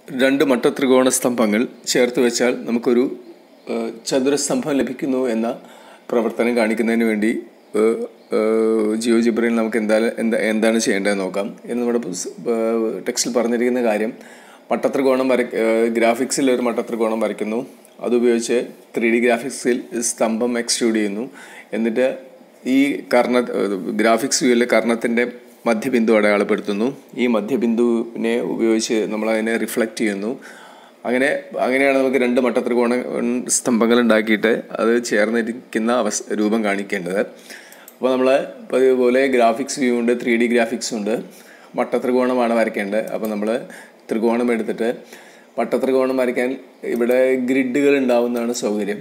രണ്ട് മട്ടത്രികോണ സ്തംഭങ്ങൾ ചേർത്ത് വെച്ചാൽ നമുക്കൊരു ഏഹ്, ചതുരസ്തംഭം ലഭിക്കുന്നു എന്ന പ്രവർത്തനം കാണിക്കുന്നതിന് വേണ്ടി ഏഹ്, ഏഹ്, ജിയോ ജിബ്രയിൽ നമുക്ക് എന്താ എന്താ എന്താണ് ചെയ്യേണ്ടതെന്ന് നോക്കാം എന്ന് നമ്മുടെ പുസ്- ഏഹ്, ടെക്സ്റ്റിൽ പറഞ്ഞിരിക്കുന്ന കാര്യം മട്ടത്രികോണം വര ഗ്രാഫിക്സിൽ ഒരു മട്ടത്രികോണം വരയ്ക്കുന്നു അതുപയോഗിച്ച് ത്രീ ഡി ഗ്രാഫിക്സിൽ സ്തംഭം എക്സ്ട്രൂഡ് ചെയ്യുന്നു എന്നിട്ട് ഈ കർണ ഗ്രാഫിക്സ് വ്യൂവിൽ കർണത്തിൻ്റെ മധ്യബിന്ദു അടയാളപ്പെടുത്തുന്നു ഈ മധ്യബിന്ദുവിനെ ഉപയോഗിച്ച് നമ്മൾ അതിനെ റിഫ്ലക്റ്റ് ചെയ്യുന്നു അങ്ങനെ അങ്ങനെയാണ് നമുക്ക് രണ്ട് മട്ടത്രികോണ സ്തംഭങ്ങൾ ഉണ്ടാക്കിയിട്ട് അത് ചേർന്നിരിക്കുന്ന അവസ് രൂപം കാണിക്കേണ്ടത് അപ്പോൾ നമ്മൾ പതിവുപോലെ ഗ്രാഫിക്സ് വ്യൂ ഉണ്ട് ത്രീ ഡി ഗ്രാഫിക്സ് ഉണ്ട് മട്ടത്രികോണമാണ് വരയ്ക്കേണ്ടത് അപ്പോൾ നമ്മൾ ത്രികോണം എടുത്തിട്ട് മട്ടത്രികോണം വരയ്ക്കാൻ ഇവിടെ ഗ്രിഡുകൾ ഉണ്ടാവുന്നതാണ് സൗകര്യം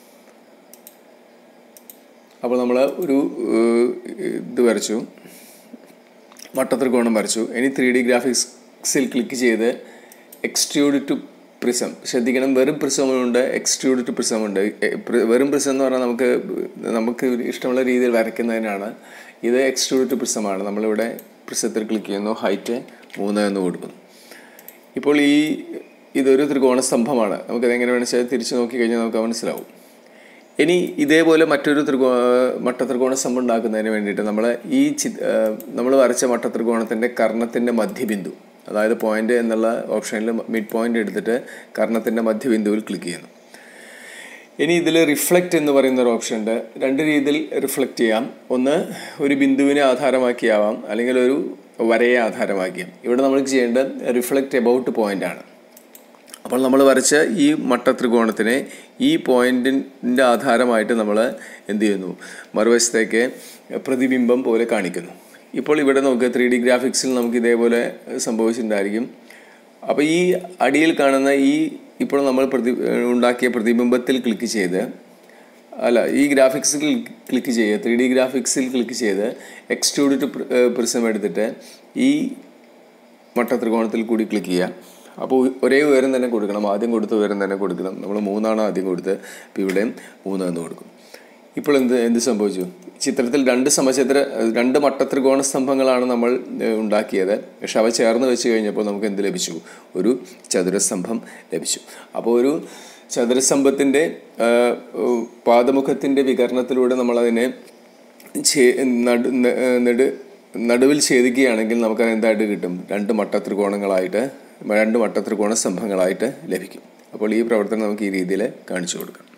അപ്പോൾ നമ്മൾ ഒരു ഏഹ്, ഇത് വരച്ചു വട്ടത്രികോണം വരച്ചു ഇനി ത്രീ ഡി ഗ്രാഫിക്സിൽ ക്ലിക്ക് ചെയ്ത് എക്സ്ട്രൂഡ് ടു പ്രിസം ശ്രദ്ധിക്കണം വെറും പ്രിസമുണ്ട് എക്സ്ട്രൂഡ് ടു പ്രിസമുണ്ട് വെറും പ്രിസം എന്ന് പറഞ്ഞാൽ നമുക്ക് നമുക്ക് ഇഷ്ടമുള്ള രീതിയിൽ വരയ്ക്കുന്നതിനാണ് ഇത് എക്സ്ട്രൂഡ് ടു പ്രിസമാണ് നമ്മളിവിടെ പ്രിസത്തിൽ ക്ലിക്ക് ചെയ്യുന്നു ഹൈറ്റ് മൂന്ന് എന്ന് കൊടുക്കുന്നു ഇപ്പോൾ ഈ ഇതൊരു ത്രികോണ സ്തംഭമാണ് നമുക്കത് എങ്ങനെ വേണമെന്ന് തിരിച്ചു നോക്കി കഴിഞ്ഞാൽ നമുക്ക് മനസ്സിലാവും ഇനി ഇതേപോലെ മറ്റൊരു ത്രികോ മട്ടത്രികോണ സ്തംഭം ഉണ്ടാക്കുന്നതിന് വേണ്ടിയിട്ട് നമ്മൾ ഈ ചി നമ്മൾ വരച്ച മട്ടത്രികോണത്തിൻ്റെ കർണത്തിൻ്റെ മധ്യബിന്ദു അതായത് പോയിന്റ് എന്നുള്ള ഓപ്ഷനിൽ മിഡ് പോയിന്റ് എടുത്തിട്ട് കർണത്തിൻ്റെ മധ്യബിന്ദുവിൽ ക്ലിക്ക് ചെയ്യുന്നു ഇനി ഇതിൽ റിഫ്ലക്റ്റ് എന്ന് പറയുന്ന ഒരു ഓപ്ഷൻ ഉണ്ട് രണ്ട് രീതിയിൽ റിഫ്ലക്റ്റ് ചെയ്യാം ഒന്ന് ഒരു ബിന്ദുവിനെ ആധാരമാക്കിയാവാം അല്ലെങ്കിൽ ഒരു വരയെ ആധാരമാക്കിയാം ഇവിടെ നമ്മൾ ചെയ്യേണ്ടത് റിഫ്ലക്റ്റ് എബൌട്ട് പോയിന്റ് ആണ് അപ്പോൾ നമ്മൾ വരച്ച ഈ മട്ടത്രികോണത്തിനെ ഈ പോയിന്റിൻ്റെ ആധാരമായിട്ട് നമ്മൾ എന്ത് ചെയ്യുന്നു മറുവശത്തേക്ക് പ്രതിബിംബം പോലെ കാണിക്കുന്നു ഇപ്പോൾ ഇവിടെ നമുക്ക് ത്രീ ഡി ഗ്രാഫിക്സിൽ നമുക്ക് ഇതേപോലെ സംഭവിച്ചിട്ടുണ്ടായിരിക്കും അപ്പോൾ ഈ അടിയിൽ കാണുന്ന ഈ ഇപ്പോൾ നമ്മൾ പ്രതി ഉണ്ടാക്കിയ പ്രതിബിംബത്തിൽ ക്ലിക്ക് ചെയ്ത് അല്ല ഈ ഗ്രാഫിക്സിൽ ക്ലിക്ക് ചെയ്യുക ത്രീ ഡി ഗ്രാഫിക്സിൽ ക്ലിക്ക് ചെയ്ത് എക്സ്ട്രൂഡ് ടു പ്രിസം എടുത്തിട്ട് ഈ മട്ടത്രികോണത്തിൽ കൂടി ക്ലിക്ക് ചെയ്യുക അപ്പോൾ ഒരേ ഉയരം തന്നെ കൊടുക്കണം ആദ്യം കൊടുത്ത ഉയരം തന്നെ കൊടുക്കണം നമ്മൾ മൂന്നാണ് ആദ്യം കൊടുത്ത് ഇപ്പോൾ ഇവിടെയും മൂന്ന് എന്ന് കൊടുക്കും ഇപ്പോൾ എന്ത് എന്ത് സംഭവിച്ചു ചിത്രത്തിൽ രണ്ട് സമചിത്ര രണ്ട് മട്ടത്രികോണ സ്തംഭങ്ങളാണ് നമ്മൾ ഏഹ്, ഉണ്ടാക്കിയത് പക്ഷെ അവ ചേർന്ന് വെച്ച് കഴിഞ്ഞപ്പോൾ നമുക്ക് എന്ത് ലഭിച്ചു ഒരു ചതുരസ്തംഭം ലഭിച്ചു അപ്പോൾ ഒരു ചതുരസ്തംഭത്തിൻ്റെ ഏഹ്, ഏഹ്, പാദമുഖത്തിൻ്റെ വികരണത്തിലൂടെ നമ്മളതിനെ ഛേ- നടു ന- ഏഹ് നെടു നടുവിൽ ഛേദിക്കുകയാണെങ്കിൽ നമുക്കത് എന്തായിട്ട് കിട്ടും രണ്ട് മട്ടത്രികോണങ്ങളായിട്ട് രണ്ട് മട്ടത്രികോണ സ്തംഭങ്ങളായിട്ട് ലഭിക്കും അപ്പോൾ ഈ പ്രവർത്തനം നമുക്ക് ഈ രീതിയിൽ കാണിച്ചു കൊടുക്കാം